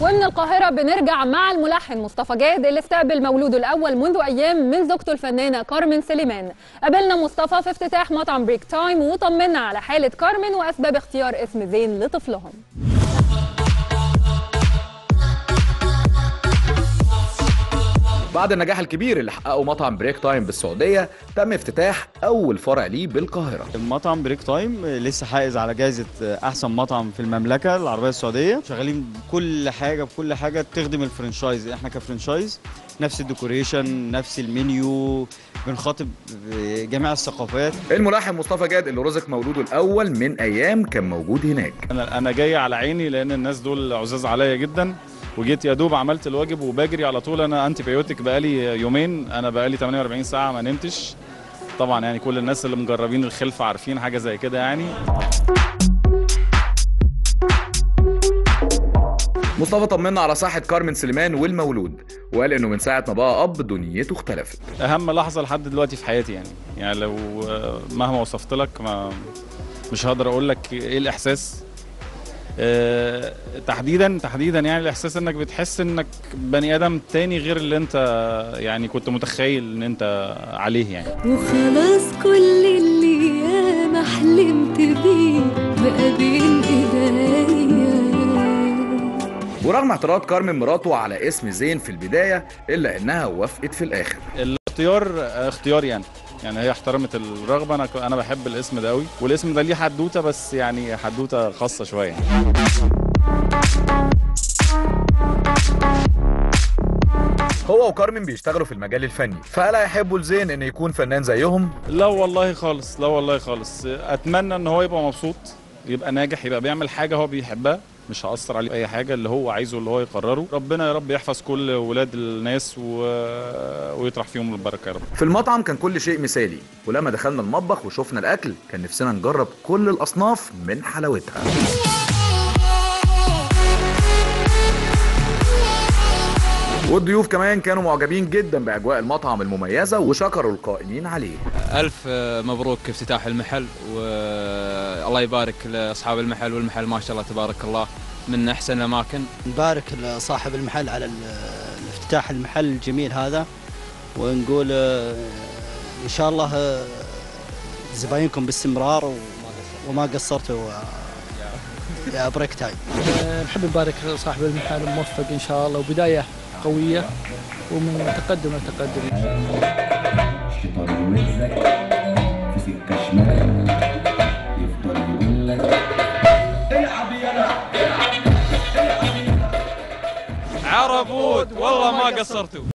ومن القاهرة بنرجع مع الملحن مصطفى جاد اللي استقبل مولوده الأول منذ أيام من زوجته الفنانة كارمن سليمان قابلنا مصطفى في افتتاح مطعم بريك تايم وطمنا على حالة كارمن وأسباب اختيار اسم زين لطفلهم بعد النجاح الكبير اللي حققه مطعم بريك تايم بالسعودية تم افتتاح أول فرع ليه بالقاهرة مطعم بريك تايم لسه حائز على جائزة أحسن مطعم في المملكة العربية السعودية شغالين بكل حاجة بكل حاجة تخدم الفرنشايز احنا كفرنشايز نفس الديكوريشن نفس المنيو بنخاطب جميع الثقافات الملحن مصطفى جاد اللي رزق مولوده الأول من أيام كان موجود هناك انا انا جاي على عيني لان الناس دول عزاز عليا جدا وجيت يا دوب عملت الواجب وبجري على طول انا انتي بايوتيك بقالي يومين انا بقالي 48 ساعه ما نمتش طبعا يعني كل الناس اللي مجربين الخلفه عارفين حاجه زي كده يعني مصطفى طمنا على صحة كارمن سليمان والمولود وقال إنه من ساعة ما بقى أب دنيته اختلفت اهم لحظه لحد دلوقتي في حياتي يعني يعني لو آه، مهما وصفت لك ما مش هقدر اقول لك ايه الاحساس أه تحديدا تحديدا يعني الاحساس انك بتحس انك بني ادم تاني غير اللي انت يعني كنت متخيل ان انت عليه يعني وخلاص كل اللي ياما حلمت بيه بقى بين ايديا ورغم اعتراض كارمن مراته على اسم زين في البداية إلا إنها وافقت في الآخر الاختيار آه، اختياري انا يعني هي احترمت الرغبه انا ك- انا بحب الاسم ده قوي والاسم ده ليه حدوته بس يعني حدوته خاصه شويه هو وكارمن بيشتغلوا في المجال الفني فألا يحبوا لزين إنه يكون فنان زيهم لا والله خالص لا والله خالص اتمنى ان هو يبقى مبسوط يبقى ناجح يبقى بيعمل حاجه هو بيحبها مش هأثر عليه اي حاجه اللي هو عايزه اللي هو يقرره ربنا يا رب يحفظ كل ولاد الناس و... ويطرح فيهم البركه يا رب في المطعم كان كل شيء مثالي ولما دخلنا المطبخ وشفنا الأكل كان نفسنا نجرب كل الأصناف من حلاوتها والضيوف كمان كانوا معجبين جدا بأجواء المطعم المميزة وشكروا القائمين عليه ألف مبروك افتتاح المحل والله يبارك لأصحاب المحل والمحل ما شاء الله تبارك الله من أحسن الأماكن نبارك لصاحب المحل على ال- الافتتاح المحل الجميل هذا ونقول آه، ان شاء الله آه، زباينكم باستمرار و- وما قصرتوا آه، يا بريك تايم نحب نبارك صاحب المحل موفق ان شاء الله وبدايه قويه ومن تقدم لتقدم الشيطان يوزك في سكة شمال يفضل يقول لك عربود والله ما قصرتوا